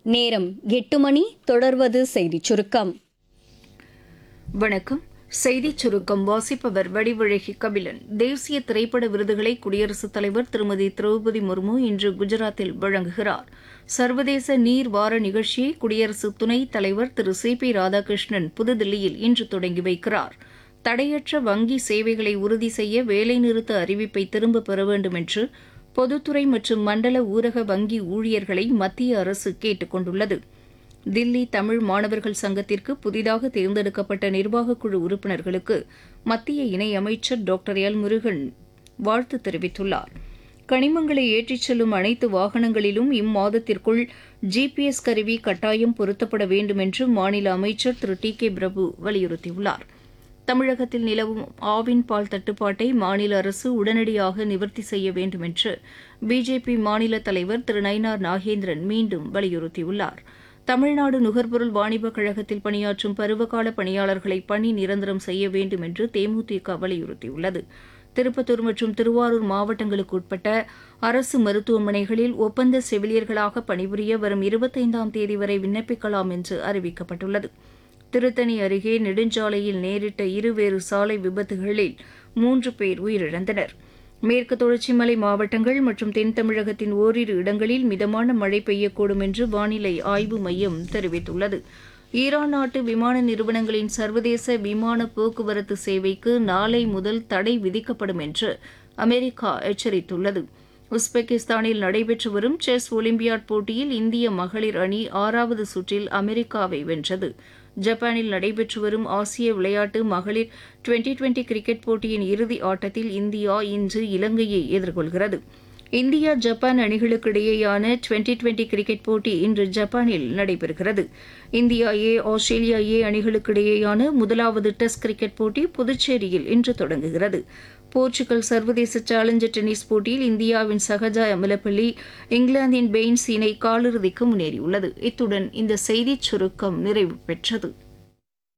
நேரம் எட்டு மணி தொடர்வது செய்திச் சுருக்கம் வணக்கம் செய்திச் சுருக்கம் வாசிப்பவர் வடிவழகி கபிலன் தேசிய திரைப்பட விருதுகளை குடியரசுத் தலைவர் திருமதி திரௌபதி முர்மு இன்று குஜராத்தில் வழங்குகிறார் சர்வதேச நீர் வார நிகழ்ச்சியை குடியரசு துணைத் தலைவர் திரு சி பி ராதாகிருஷ்ணன் புதுதில்லியில் இன்று தொடங்கி வைக்கிறார் தடையற்ற வங்கி சேவைகளை உறுதி செய்ய வேலைநிறுத்த அறிவிப்பை திரும்பப் பெற வேண்டும் என்று பொதுத்துறை மற்றும் மண்டல ஊரக வங்கி ஊழியர்களை மத்திய அரசு கேட்டுக் கொண்டுள்ளது தில்லி தமிழ் மாணவர்கள் சங்கத்திற்கு புதிதாக தேர்ந்தெடுக்கப்பட்ட நிர்வாகக் குழு உறுப்பினர்களுக்கு மத்திய இணையமைச்சர் டாக்டர் எல் முருகன் வாழ்த்து தெரிவித்துள்ளார் கனிமங்களை ஏற்றிச் செல்லும் அனைத்து வாகனங்களிலும் இம்மாதத்திற்குள் ஜிபிஎஸ் கருவி கட்டாயம் பொருத்தப்பட வேண்டும் என்று மாநில அமைச்சர் திரு டி கே பிரபு வலியுறுத்தியுள்ளார் தமிழகத்தில் நிலவும் ஆவின் பால் தட்டுப்பாட்டை மாநில அரசு உடனடியாக நிவர்த்தி செய்ய வேண்டும் என்று பிஜேபி மாநில தலைவர் திரு நயினார் நாகேந்திரன் மீண்டும் வலியுறுத்தியுள்ளார் தமிழ்நாடு நுகர்பொருள் வாணிபக் கழகத்தில் பணியாற்றும் பருவகால பணியாளர்களை பணி நிரந்தரம் செய்ய வேண்டும் என்று தேமுதிக வலியுறுத்தியுள்ளது திருப்பத்தூர் மற்றும் திருவாரூர் மாவட்டங்களுக்கு உட்பட்ட அரசு மருத்துவமனைகளில் ஒப்பந்த செவிலியர்களாக பணிபுரிய வரும் இருபத்தைந்தாம் தேதி வரை விண்ணப்பிக்கலாம் என்று அறிவிக்கப்பட்டுள்ளது திருத்தணி அருகே நெடுஞ்சாலையில் நேரிட்ட இருவேறு சாலை விபத்துகளில் மூன்று பேர் உயிரிழந்தனர் மேற்கு தொடர்ச்சி மலை மாவட்டங்கள் மற்றும் தென் தமிழகத்தின் ஓரிரு இடங்களில் மிதமான மழை பெய்யக்கூடும் என்று வானிலை ஆய்வு மையம் தெரிவித்துள்ளது ஈரான் நாட்டு விமான நிறுவனங்களின் சர்வதேச விமான போக்குவரத்து சேவைக்கு நாளை முதல் தடை விதிக்கப்படும் என்று அமெரிக்கா எச்சரித்துள்ளது உஸ்பெகிஸ்தானில் நடைபெற்று வரும் செஸ் ஒலிம்பியாட் போட்டியில் இந்திய மகளிர் அணி ஆறாவது சுற்றில் அமெரிக்காவை வென்றது ஜப்பானில் நடைபெற்று வரும் ஆசிய விளையாட்டு மகளிர் டுவெண்டி டுவெண்டி கிரிக்கெட் போட்டியின் இறுதி ஆட்டத்தில் இந்தியா இன்று இலங்கையை எதிர்கொள்கிறது இந்தியா ஜப்பான் அணிகளுக்கு இடையேயான டுவெண்டி டுவெண்டி கிரிக்கெட் போட்டி இன்று ஜப்பானில் நடைபெறுகிறது இந்தியா ஏ ஆஸ்திரேலியா ஏ அணிகளுக்கு இடையேயான முதலாவது டெஸ்ட் கிரிக்கெட் போட்டி புதுச்சேரியில் இன்று தொடங்குகிறது போர்ச்சுகல் சர்வதேச சேலஞ்சர் டென்னிஸ் போட்டியில் இந்தியாவின் சகஜா அமலப்பள்ளி இங்கிலாந்தின் பெயின்ஸ் இணை காலிறுதிக்கு முன்னேறியுள்ளது இத்துடன் இந்த செய்திச் சுருக்கம் நிறைவு பெற்றது